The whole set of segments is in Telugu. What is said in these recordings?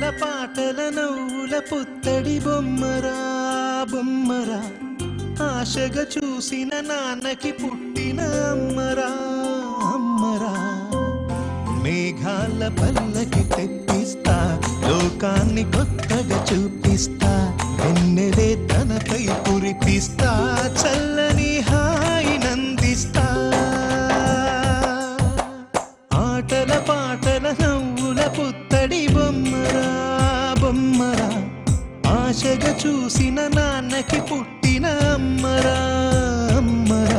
ఆటల పాటల నవ్వుల పుత్తడి బొమ్మరా బొమ్మరా ఆశగా చూసిన నాన్నకి పుట్టిన అమ్మరా అమ్మరా మేఘాల పల్లకి తెప్పిస్తా లోకాన్ని కొత్తగా చూపిస్తా వెన్నెలే తనపై కురిపిస్తా చల్లని హాయి నందిస్తా ఆటల పాటల నవ్వుల పుత్తడి బొమ్మరా బొమ్మరా ఆశగా చూసిన నాన్నకి పుట్టిన అమ్మరా అమ్మరా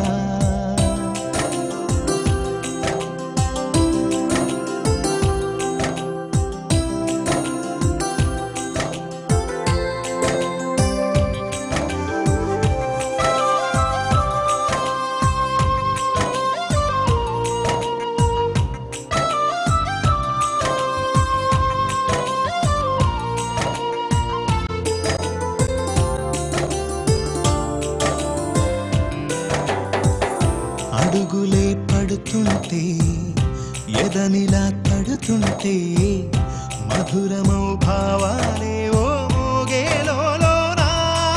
అడుగులే పడుతుంటే ఎదనిలా తడుతుంటే మధురమౌ భావాలే ఓ మోగేలోనా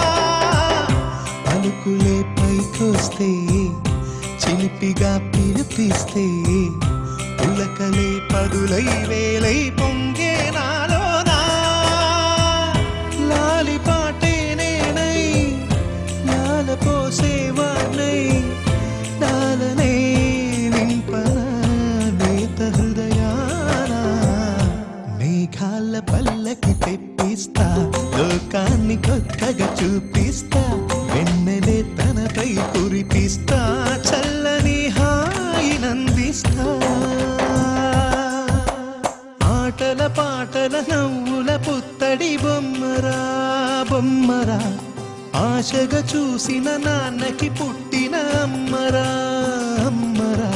పలుకులే పైకొస్తే చిలిపిగా పిలిపిస్తే ఉలకలే పదులై వేలై పొంగే నాలోనా లాలి పాటే నేనై లాల పోసేవాణ్ణై లాలనే నింపన నేత హృదయాన మేఘాల పల్లకి తెప్పిస్తా లోకాన్ని కొత్తగా చూపిస్తా వెన్నెలే తనపై కురిపిస్తా చల్లని హాయి నందిస్తా ఆటల పాటల నవ్వుల పుత్తడి బొమ్మరా బొమ్మరా ఆశగా చూసిన నాన్నకి పుట్టిన అమ్మరా అమ్మరా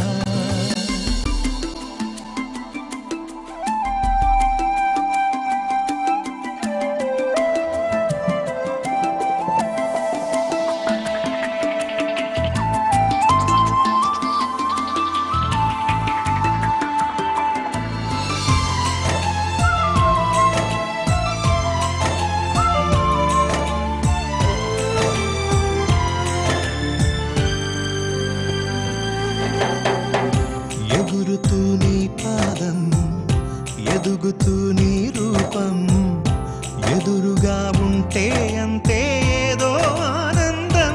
ఎగురుతూ నీ పాదం ఎదుగుతూ నీ రూపం ఎదురుగా ఉంటే అంతే ఏదో ఆనందం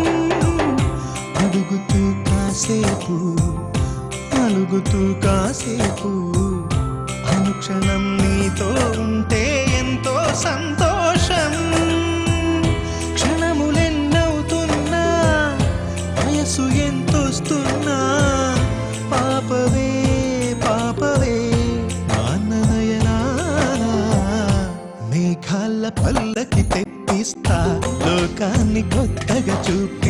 అడుగుతూ కాసేపు అలుగుతూ కాసేపు అనుక్షణం నీతో ఉంటే ఎంతో సంతోషం క్షణములెన్నవుతున్నా వయసు ఎంతొస్తున్నా పాపవే పాపవే నాన్ననయనానా మేఘాల పల్లకి తెప్పిస్తా లోకాన్ని కొత్తగా చూపి